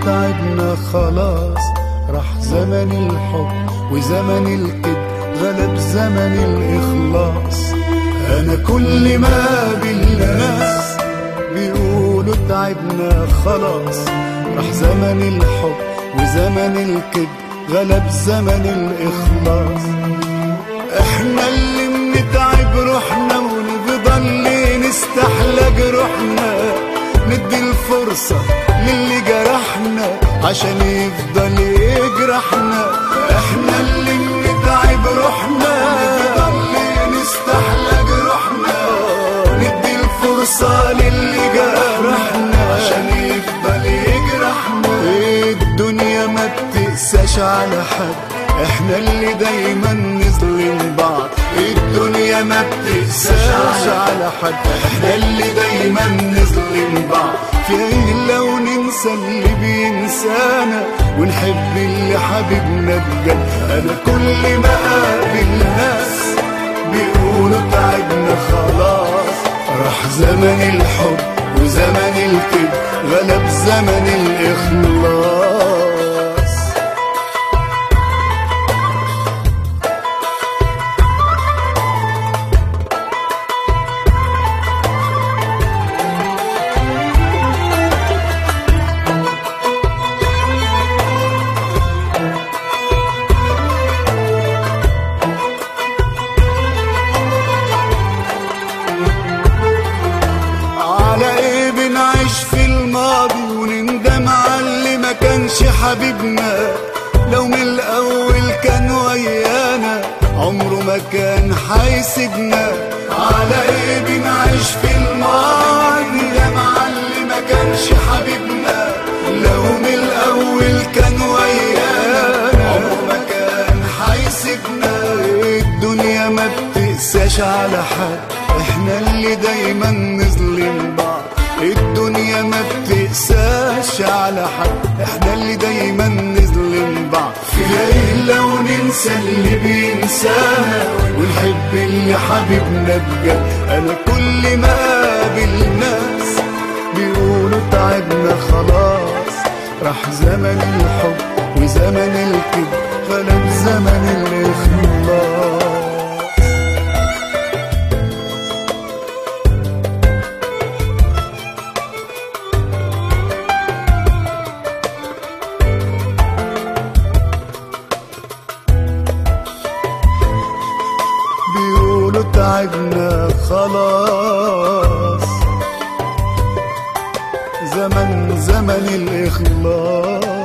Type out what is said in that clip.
تعبنا خلاص راح زمن الحب وزمن الكذب غلب زمن الإخلاص أنا كل ما بالناس بيقولوا تعبنا خلاص راح زمن الحب وزمن الكذب غلب زمن الإخلاص احنا اللي بنتعب روحنا ونفضل نستحلى جروحنا ندي الفرصة للي جرحنا عشان يفضل يجرحنا احنا اللي بنتعب روحنا نفضل نستحلى جروحنا ندي الفرصة للي جرحنا عشان يفضل يجرحنا الدنيا ما بتقساش على حد احنا اللي دايما نظلم بعض الدنيا ما بتقساش على حد احنا اللي دايما نظلم بعض في عين لو ننسى اللي بينسانا ونحب اللي حبيبنا بجد انا كل ما اقابل ناس بيقولوا تعبنا خلاص راح زمن الحب وزمن الكذب غلب زمن الاخلاص على ايه بنعيش في الماضي ونندم على اللي ما كانش حبيبنا لو من الاول كان ويانا عمره ما كان حيسيبنا على ايه بنعيش في الماضي ندم على اللي ما كانش حبيبنا لو من الاول كان ويانا عمره ما كان حيسيبنا الدنيا ما بتقساش على حد احنا اللي دايما نظلم بعض الدنيا ما بتقساش على حد احنا اللي دايما نظلم بعض في ليل لو ننسى اللي بينسانا ونحب اللي حبيبنا بجد انا كل ما اقابل ناس بيقولوا تعبنا خلاص راح زمن الحب وزمن الكذب غلب زمن الاخلاص بيقولوا تعبنا خلاص زمن زمن الإخلاص